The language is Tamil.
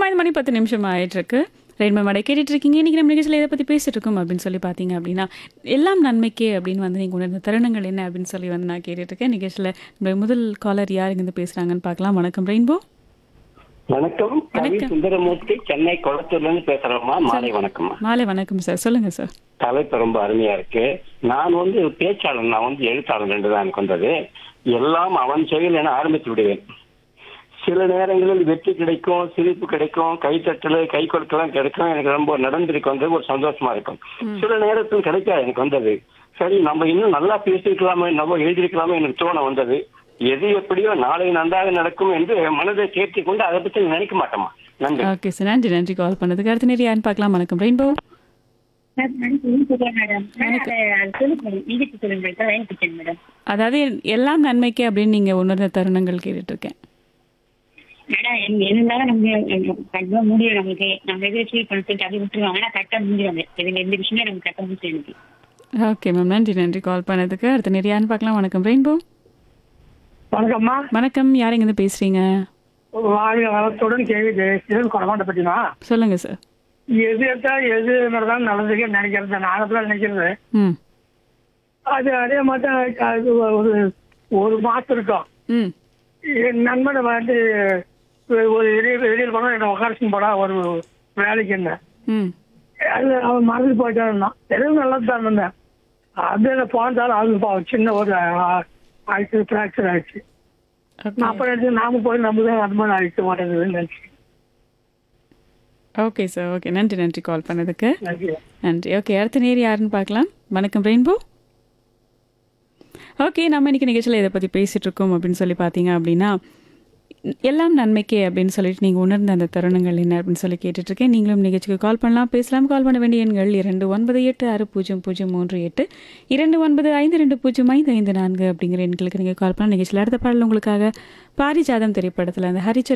நேரம் ஐந்து மணி பத்து நிமிஷம் ஆயிட்டு இருக்கு ரெயின்போ மடை கேட்டுட்டு இருக்கீங்க இன்னைக்கு நம்ம நிகழ்ச்சியில் இதை பற்றி பேசிட்டு இருக்கோம் அப்படின்னு சொல்லி பார்த்தீங்க அப்படின்னா எல்லாம் நன்மைக்கே அப்படின்னு வந்து நீங்கள் உணர்ந்த தருணங்கள் என்ன அப்படின்னு சொல்லி வந்து நான் கேட்டுட்டு இருக்கேன் நிகழ்ச்சியில் நம்மளுடைய முதல் காலர் யார் இருந்து பேசுகிறாங்கன்னு பார்க்கலாம் வணக்கம் ரெயின்போ வணக்கம் கவி சுந்தரமூர்த்தி சென்னை குளத்தூர்ல இருந்து பேசுறோமா மாலை வணக்கம்மா மாலை வணக்கம் சார் சொல்லுங்கள் சார் தலைப்பு ரொம்ப அருமையா இருக்கு நான் வந்து பேச்சாளர் நான் வந்து எழுத்தாளர் ரெண்டு தான் எனக்கு வந்தது எல்லாம் அவன் செயல் என ஆரம்பித்து விடுவேன் சில நேரங்களில் வெற்றி கிடைக்கும் சிரிப்பு கிடைக்கும் கைத்தட்டல் கை கொடுக்கலாம் கிடைக்கும் எனக்கு ரொம்ப நடந்திருக்கு வந்து ஒரு சந்தோஷமா இருக்கும் சில நேரத்தில் கிடைக்காது எனக்கு வந்தது சரி நம்ம இன்னும் நல்லா பேசியிருக்கலாமே நம்ம எழுதியிருக்கலாமே எனக்கு தோண வந்தது எது எப்படியோ நாளை நன்றாக நடக்கும் என்று மனதை தேர்த்தி கொண்டு அதை பற்றி நினைக்க மாட்டோமா நன்றி ஓகே சார் நன்றி நன்றி கால் பண்ணதுக்கு அடுத்த நேரம் யாருன்னு பார்க்கலாம் வணக்கம் ரெயின்போ மேடம் அதாவது எல்லாம் நன்மைக்கே அப்படின்னு நீங்கள் உணர்ந்த தருணங்கள் கேட்டுட்டு இருக்கேன் இருந்தாலும் நம்ம கண்டிப்பா முடியும் நமக்கு நம்ம எதிர ஃபீல் பண்ணிட்டு அப்படி விட்டுருவாங்க ஆனா கரெக்டா முடிஞ்சிருவாங்க இதுல எந்த விஷயமே நமக்கு கரெக்டா முடிச்சு எனக்கு ஓகே மேம் நன்றி நன்றி கால் பண்ணதுக்கு அடுத்த நேரம் யாருன்னு பார்க்கலாம் வணக்கம் ரெயின்போ வணக்கம்மா வணக்கம் யார் இருந்து பேசுறீங்க வாழ்க வளத்துடன் கேள்வி ஜெயசீலன் கொடமாட்ட பற்றினா சொல்லுங்க சார் எது எடுத்தா எது நடந்தாலும் நல்லதுக்கு நினைக்கிறது நாகத்துல நினைக்கிறது ம் அது அதே மாதிரி தான் அது ஒரு ஒரு மாசம் இருக்கும் ம் என் நண்பனை வந்து ஒரு வெளியே வெளியில் போனா என்ன உட்காரச்சுன்னு போடா ஒரு வேலைக்கு என்ன ம் அது அவன் மறந்து போயிட்டே இருந்தான் எதுவும் நல்லது தான் இருந்தேன் அப்படியே போனதாலும் அது பாவம் சின்ன ஒரு ஆயிடுச்சு ஃப்ராக்சர் ஆயிடுச்சு ஓகே நான் அப்புறம் எடுத்து நாம போய் நம்ம தான் அது மாதிரி ஆயிடுச்சு மாட்டேங்குதுன்னு நினைச்சு ஓகே சார் ஓகே நன்றி நன்றி கால் பண்ணதுக்கு நன்றி நன்றி ஓகே அடுத்த நேர் யாருன்னு பார்க்கலாம் வணக்கம் ரெயின்போ ஓகே நம்ம இன்னைக்கு நிகழ்ச்சியில் இதை பற்றி பேசிட்டு இருக்கோம் அப்படின்னு சொல்லி பார்த்தீங்க அப்படின்னா எல்லாம் நன்மைக்கே அப்படின்னு சொல்லிட்டு நீங்கள் உணர்ந்த அந்த தருணங்கள் என்ன அப்படின்னு சொல்லி கேட்டுட்டு இருக்கேன் நீங்களும் நிகழ்ச்சிக்கு கால் பண்ணலாம் பேசலாம் கால் பண்ண வேண்டிய எண்கள் இரண்டு ஒன்பது எட்டு ஆறு பூஜ்ஜியம் பூஜ்ஜியம் மூன்று எட்டு இரண்டு ஒன்பது ஐந்து ரெண்டு பூஜ்ஜியம் ஐந்து ஐந்து நான்கு அப்படிங்கிற எண்களுக்கு நீங்கள் கால் பண்ண நிகழ்ச்சியில் அடுத்த பாடல் உங்களுக்காக பாரிஜாதம் திரைப்படத்தில் அந்த ஹரிச்சர்